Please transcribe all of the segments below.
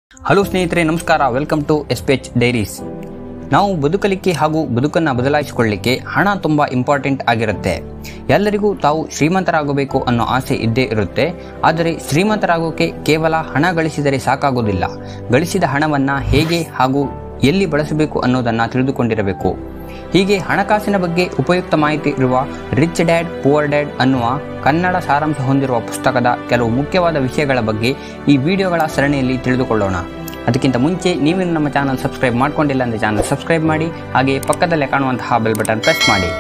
hello ಸ್ನೇಹಿತರೆ ನಮಸ್ಕಾರ welcome to S P H diaries ನಾವು ಬದುಕಲಿಕ್ಕೆ ಹಾಗೂ ಬದುಕನ್ನು ಬದಲಾಯಿಸಿಕೊಳ್ಳಲಿಕ್ಕೆ ಹಣ ತುಂಬ ಇಂಪಾರ್ಟೆಂಟ್ ಆಗಿರುತ್ತೆ ಎಲ್ಲರಿಗೂ ತಾವು ಶ್ರೀಮಂತರಾಗಬೇಕು ಅನ್ನೋ ಆಸೆ ಇದ್ದೇ ಇರುತ್ತೆ ಆದರೆ ಶ್ರೀಮಂತರಾಗೋಕೆ ಕೇವಲ ಹಣ ಗಳಿಸಿದರೆ ಸಾಕಾಗೋದಿಲ್ಲ ಗಳಿಸಿದ ಹಣವನ್ನು ಹೇಗೆ ಹಾಗೂ ಎಲ್ಲಿ ಬಳಸಬೇಕು ಅನ್ನೋದನ್ನು ತಿಳಿದುಕೊಂಡಿರಬೇಕು ಹೀಗೆ ಹಣಕಾಸಿನ ಬಗ್ಗೆ ಉಪಯುಕ್ತ ಮಾಹಿತಿ ಇರುವ ರಿಚ್ ಡ್ಯಾಡ್ ಪುವರ್ ಡ್ಯಾಡ್ ಅನ್ನುವ ಕನ್ನಡ ಸಾರಾಂಶ ಹೊಂದಿರುವ ಪುಸ್ತಕದ ಕೆಲವು ಮುಖ್ಯವಾದ ವಿಷಯಗಳ ಬಗ್ಗೆ ಈ ವಿಡಿಯೋಗಳ ಸರಣಿಯಲ್ಲಿ ತಿಳಿದುಕೊಳ್ಳೋಣ ಅದಕ್ಕಿಂತ ಮುಂಚೆ ನೀವೇನು ನಮ್ಮ ಚಾನಲ್ ಸಬ್ಸ್ಕ್ರೈಬ್ ಮಾಡ್ಕೊಂಡಿಲ್ಲ ಅಂದರೆ ಚಾನಲ್ ಸಬ್ಸ್ಕ್ರೈಬ್ ಮಾಡಿ ಹಾಗೆ ಪಕ್ಕದಲ್ಲೇ ಕಾಣುವಂತಹ ಬೆಲ್ ಬಟನ್ ಪ್ರೆಸ್ ಮಾಡಿ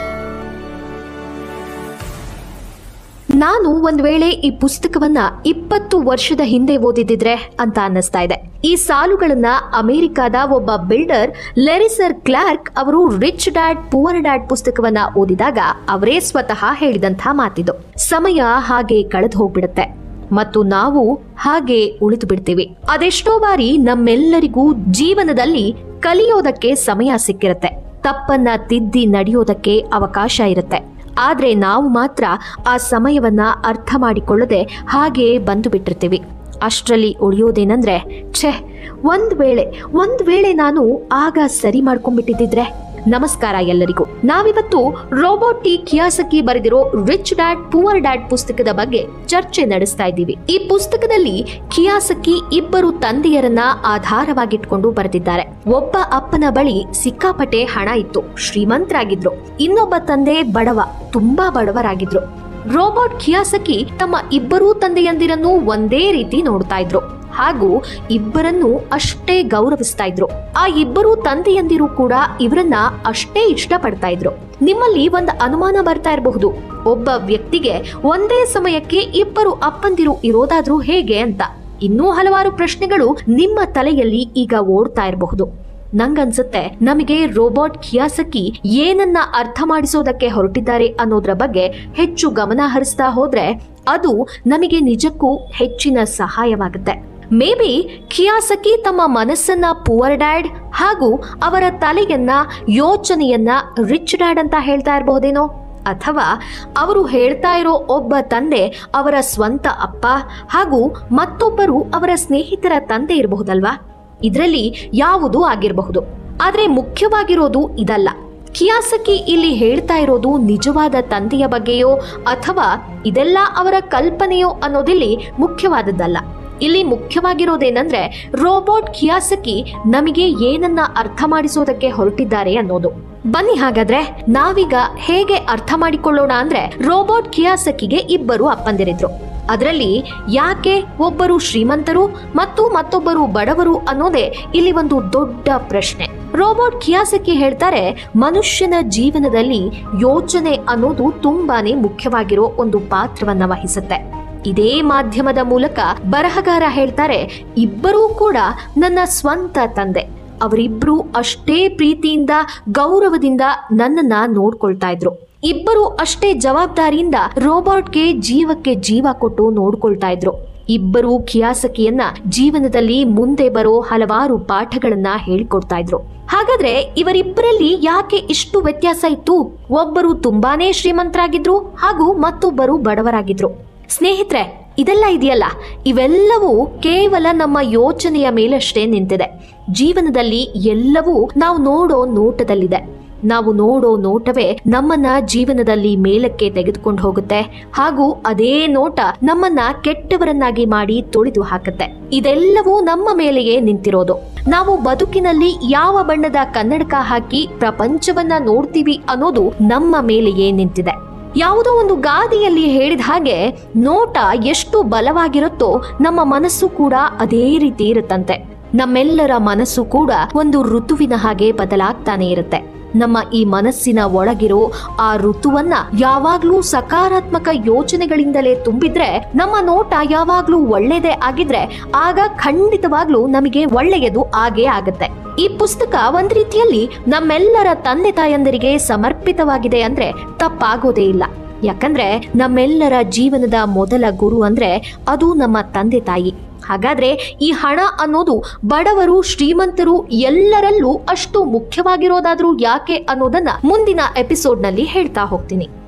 ನಾನು ಒಂದ್ ವೇಳೆ ಈ ಪುಸ್ತಕವನ್ನ ಇಪ್ಪತ್ತು ವರ್ಷದ ಹಿಂದೆ ಓದಿದಿದ್ರೆ ಅಂತ ಅನ್ನಿಸ್ತಾ ಇದೆ ಈ ಸಾಲುಗಳನ್ನ ಅಮೆರಿಕದ ಒಬ್ಬ ಬಿಲ್ಡರ್ ಲೆರಿಸರ್ ಕ್ಲಾರ್ಕ್ ಅವರು ರಿಚ್ ಡ್ಯಾಡ್ ಪುವರ್ ಡ್ಯಾಡ್ ಪುಸ್ತಕವನ್ನ ಓದಿದಾಗ ಅವರೇ ಸ್ವತಃ ಹೇಳಿದಂಥ ಮಾತಿದು ಸಮಯ ಹಾಗೆ ಕಳೆದು ಹೋಗ್ಬಿಡುತ್ತೆ ಮತ್ತು ನಾವು ಹಾಗೆ ಉಳಿದು ಬಿಡ್ತೀವಿ ಅದೆಷ್ಟೋ ಬಾರಿ ನಮ್ಮೆಲ್ಲರಿಗೂ ಜೀವನದಲ್ಲಿ ಕಲಿಯೋದಕ್ಕೆ ಸಮಯ ಸಿಕ್ಕಿರುತ್ತೆ ತಪ್ಪನ್ನ ತಿದ್ದಿ ನಡೆಯೋದಕ್ಕೆ ಅವಕಾಶ ಇರುತ್ತೆ ಆದ್ರೆ ನಾವು ಮಾತ್ರ ಆ ಸಮಯವನ್ನ ಅರ್ಥ ಮಾಡಿಕೊಳ್ಳದೆ ಹಾಗೆ ಬಂದು ಬಿಟ್ಟಿರ್ತೀವಿ ಅಷ್ಟರಲ್ಲಿ ಉಳಿಯೋದೇನಂದ್ರೆ ಛೆ ಒಂದ್ ವೇಳೆ ಒಂದ್ ವೇಳೆ ನಾನು ಆಗ ಸರಿ ಮಾಡ್ಕೊಂಡ್ಬಿಟ್ಟಿದ್ದಿದ್ರೆ ನಮಸ್ಕಾರ ಎಲ್ಲರಿಗೂ ನಾವಿವತ್ತು ರೋಬೋಟ್ ಟಿ ಕಿಯಾಸಕಿ ಬರೆದಿರೋ ರಿಚ್ ಡ್ಯಾಡ್ ಪುವರ್ ಡ್ಯಾಡ್ ಪುಸ್ತಕದ ಬಗ್ಗೆ ಚರ್ಚೆ ನಡೆಸ್ತಾ ಇದ್ದೀವಿ ಈ ಪುಸ್ತಕದಲ್ಲಿ ಕಿಯಾಸಕಿ ಇಬ್ಬರು ತಂದೆಯರನ್ನ ಆಧಾರವಾಗಿಟ್ಕೊಂಡು ಬರೆದಿದ್ದಾರೆ ಒಬ್ಬ ಅಪ್ಪನ ಬಳಿ ಸಿಕ್ಕಾಪಟ್ಟೆ ಹಣ ಇತ್ತು ಶ್ರೀಮಂತರಾಗಿದ್ರು ಇನ್ನೊಬ್ಬ ತಂದೆ ಬಡವ ತುಂಬಾ ಬಡವರಾಗಿದ್ರು ರೋಬೋಟ್ ಕಿಯಾಸಕಿ ತಮ್ಮ ಇಬ್ಬರೂ ತಂದೆಯಂದಿರನ್ನು ಒಂದೇ ರೀತಿ ನೋಡ್ತಾ ಇದ್ರು ಹಾಗೂ ಇಬ್ಬರನ್ನು ಅಷ್ಟೇ ಗೌರವಿಸ್ತಾ ಇದ್ರು ಆ ಇಬ್ಬರು ತಂದೆಯಂದಿರು ಕೂಡ ಇವರನ್ನ ಅಷ್ಟೇ ಇಷ್ಟಪಡ್ತಾ ಇದ್ರು ನಿಮ್ಮಲ್ಲಿ ಒಂದು ಅನುಮಾನ ಬರ್ತಾ ಇರಬಹುದು ಒಬ್ಬ ವ್ಯಕ್ತಿಗೆ ಒಂದೇ ಸಮಯಕ್ಕೆ ಇಬ್ಬರು ಅಪ್ಪಂದಿರು ಇರೋದಾದ್ರೂ ಹೇಗೆ ಅಂತ ಇನ್ನೂ ಹಲವಾರು ಪ್ರಶ್ನೆಗಳು ನಿಮ್ಮ ತಲೆಯಲ್ಲಿ ಈಗ ಓಡ್ತಾ ಇರಬಹುದು ನಂಗನ್ಸುತ್ತೆ ನಮಗೆ ರೋಬೋಟ್ ಕಿಯಾಸಕಿ ಏನನ್ನ ಅರ್ಥ ಮಾಡಿಸೋದಕ್ಕೆ ಹೊರಟಿದ್ದಾರೆ ಅನ್ನೋದ್ರ ಬಗ್ಗೆ ಹೆಚ್ಚು ಗಮನ ಹರಿಸ್ತಾ ಹೋದ್ರೆ ಅದು ನಮಗೆ ನಿಜಕ್ಕೂ ಹೆಚ್ಚಿನ ಸಹಾಯವಾಗುತ್ತೆ ಮೇ ಬಿ ಕಿಯಾಸಕಿ ತಮ್ಮ ಮನಸ್ಸನ್ನ ಪುವರ್ ಡ್ಯಾಡ್ ಹಾಗೂ ಅವರ ತಲೆಯನ್ನ ಯೋಚನೆಯನ್ನ ರಿಚ್ ಡ್ಯಾಡ್ ಅಂತ ಹೇಳ್ತಾ ಇರಬಹುದೇನೋ ಅಥವಾ ಅವರು ಹೇಳ್ತಾ ಇರೋ ಒಬ್ಬ ತಂದೆ ಅವರ ಸ್ವಂತ ಅಪ್ಪ ಹಾಗೂ ಮತ್ತೊಬ್ಬರು ಅವರ ಸ್ನೇಹಿತರ ತಂದೆ ಇರಬಹುದಲ್ವಾ ಇದರಲ್ಲಿ ಯಾವುದೂ ಆಗಿರಬಹುದು ಆದ್ರೆ ಮುಖ್ಯವಾಗಿರೋದು ಇದಲ್ಲ ಕಿಯಾಸಕಿ ಇಲ್ಲಿ ಹೇಳ್ತಾ ಇರೋದು ನಿಜವಾದ ತಂದೆಯ ಬಗ್ಗೆಯೋ ಅಥವಾ ಇದೆಲ್ಲ ಅವರ ಕಲ್ಪನೆಯೋ ಅನ್ನೋದಿಲ್ಲಿ ಮುಖ್ಯವಾದದ್ದಲ್ಲ ಇಲ್ಲಿ ಮುಖ್ಯವಾಗಿರೋದೇನಂದ್ರೆ ರೋಬೋಟ್ ಕಿಯಾಸಕಿ ನಮಗೆ ಏನನ್ನ ಅರ್ಥ ಮಾಡಿಸೋದಕ್ಕೆ ಹೊರಟಿದ್ದಾರೆ ಅನ್ನೋದು ಬನ್ನಿ ಹಾಗಾದ್ರೆ ನಾವೀಗ ಹೇಗೆ ಅರ್ಥ ಮಾಡಿಕೊಳ್ಳೋಣ ಅಂದ್ರೆ ರೋಬೋಟ್ ಕಿಯಾಸಕಿಗೆ ಇಬ್ಬರು ಅಪ್ಪಂದಿರಿದ್ರು ಅದರಲ್ಲಿ ಯಾಕೆ ಒಬ್ಬರು ಶ್ರೀಮಂತರು ಮತ್ತು ಮತ್ತೊಬ್ಬರು ಬಡವರು ಅನ್ನೋದೇ ಇಲ್ಲಿ ಒಂದು ದೊಡ್ಡ ಪ್ರಶ್ನೆ ರೋಬೋಟ್ ಕಿಯಾಸಕಿ ಹೇಳ್ತಾರೆ ಮನುಷ್ಯನ ಜೀವನದಲ್ಲಿ ಯೋಚನೆ ಅನ್ನೋದು ತುಂಬಾನೇ ಮುಖ್ಯವಾಗಿರೋ ಒಂದು ಪಾತ್ರವನ್ನ ವಹಿಸುತ್ತೆ ಇದೇ ಮಾಧ್ಯಮದ ಮೂಲಕ ಬರಹಗಾರ ಹೇಳ್ತಾರೆ ಇಬ್ಬರೂ ಕೂಡ ನನ್ನ ಸ್ವಂತ ತಂದೆ ಅವರಿಬ್ರು ಅಷ್ಟೇ ಪ್ರೀತಿಯಿಂದ ಗೌರವದಿಂದ ನನ್ನನ್ನ ನೋಡ್ಕೊಳ್ತಾ ಇದ್ರು ಇಬ್ಬರು ಅಷ್ಟೇ ಜವಾಬ್ದಾರಿಯಿಂದ ರೋಬೋಟ್ಗೆ ಜೀವಕ್ಕೆ ಜೀವ ಕೊಟ್ಟು ನೋಡ್ಕೊಳ್ತಾ ಇದ್ರು ಇಬ್ಬರು ಕಿಯಾಸಕಿಯನ್ನ ಜೀವನದಲ್ಲಿ ಮುಂದೆ ಬರೋ ಹಲವಾರು ಪಾಠಗಳನ್ನ ಹೇಳ್ಕೊಡ್ತಾ ಇದ್ರು ಹಾಗಾದ್ರೆ ಇವರಿಬ್ಬರಲ್ಲಿ ಯಾಕೆ ಇಷ್ಟು ವ್ಯತ್ಯಾಸ ಇತ್ತು ಒಬ್ಬರು ತುಂಬಾನೇ ಶ್ರೀಮಂತರಾಗಿದ್ರು ಹಾಗೂ ಮತ್ತೊಬ್ಬರು ಬಡವರಾಗಿದ್ರು ಸ್ನೇಹಿತರೆ ಇದೆಲ್ಲ ಇದೆಯಲ್ಲ ಇವೆಲ್ಲವೂ ಕೇವಲ ನಮ್ಮ ಯೋಚನೆಯ ಮೇಲಷ್ಟೇ ನಿಂತಿದೆ ಜೀವನದಲ್ಲಿ ಎಲ್ಲವೂ ನಾವು ನೋಡೋ ನೋಟದಲ್ಲಿದೆ ನಾವು ನೋಡೋ ನೋಟವೇ ನಮ್ಮನ್ನ ಜೀವನದಲ್ಲಿ ಮೇಲಕ್ಕೆ ತೆಗೆದುಕೊಂಡು ಹೋಗುತ್ತೆ ಹಾಗೂ ಅದೇ ನೋಟ ನಮ್ಮನ್ನ ಕೆಟ್ಟವರನ್ನಾಗಿ ಮಾಡಿ ತೊಳೆದು ಹಾಕುತ್ತೆ ಇದೆಲ್ಲವೂ ನಮ್ಮ ಮೇಲೆಯೇ ನಿಂತಿರೋದು ನಾವು ಬದುಕಿನಲ್ಲಿ ಯಾವ ಬಣ್ಣದ ಕನ್ನಡಕ ಹಾಕಿ ಪ್ರಪಂಚವನ್ನ ನೋಡ್ತೀವಿ ಅನ್ನೋದು ನಮ್ಮ ಮೇಲೆಯೇ ನಿಂತಿದೆ ಯಾವುದೋ ಒಂದು ಗಾದಿಯಲ್ಲಿ ಹೇಳಿದ ಹಾಗೆ ನೋಟ ಎಷ್ಟು ಬಲವಾಗಿರುತ್ತೋ ನಮ್ಮ ಮನಸ್ಸು ಕೂಡ ಅದೇ ರೀತಿ ಇರುತ್ತಂತೆ ನಮ್ಮೆಲ್ಲರ ಮನಸ್ಸು ಕೂಡ ಒಂದು ಋತುವಿನ ಹಾಗೆ ಬದಲಾಗ್ತಾನೆ ಇರುತ್ತೆ ನಮ್ಮ ಈ ಮನಸ್ಸಿನ ಒಳಗಿರೋ ಆ ಋತುವನ್ನ ಯಾವಾಗ್ಲೂ ಸಕಾರಾತ್ಮಕ ಯೋಚನೆಗಳಿಂದಲೇ ತುಂಬಿದ್ರೆ ನಮ್ಮ ನೋಟ ಯಾವಾಗ್ಲೂ ಒಳ್ಳೇದೇ ಆಗಿದ್ರೆ ಆಗ ಖಂಡಿತವಾಗ್ಲೂ ನಮಗೆ ಒಳ್ಳೆಯದು ಆಗೇ ಆಗತ್ತೆ ಈ ಪುಸ್ತಕ ಒಂದ್ ರೀತಿಯಲ್ಲಿ ನಮ್ಮೆಲ್ಲರ ತಂದೆ ತಾಯಂದರಿಗೆ ಸಮರ್ಪಿತವಾಗಿದೆ ಅಂದ್ರೆ ತಪ್ಪಾಗೋದೇ ಇಲ್ಲ ಯಾಕಂದ್ರೆ ನಮ್ಮೆಲ್ಲರ ಜೀವನದ ಮೊದಲ ಗುರು ಅಂದ್ರೆ ಅದು ನಮ್ಮ ತಂದೆ ತಾಯಿ ಹಾಗಾದ್ರೆ ಈ ಹಣ ಅನ್ನೋದು ಬಡವರು ಶ್ರೀಮಂತರು ಎಲ್ಲರಲ್ಲೂ ಅಷ್ಟು ಮುಖ್ಯವಾಗಿರೋದಾದ್ರೂ ಯಾಕೆ ಅನ್ನೋದನ್ನ ಮುಂದಿನ ಎಪಿಸೋಡ್ನಲ್ಲಿ ಹೇಳ್ತಾ ಹೋಗ್ತೀನಿ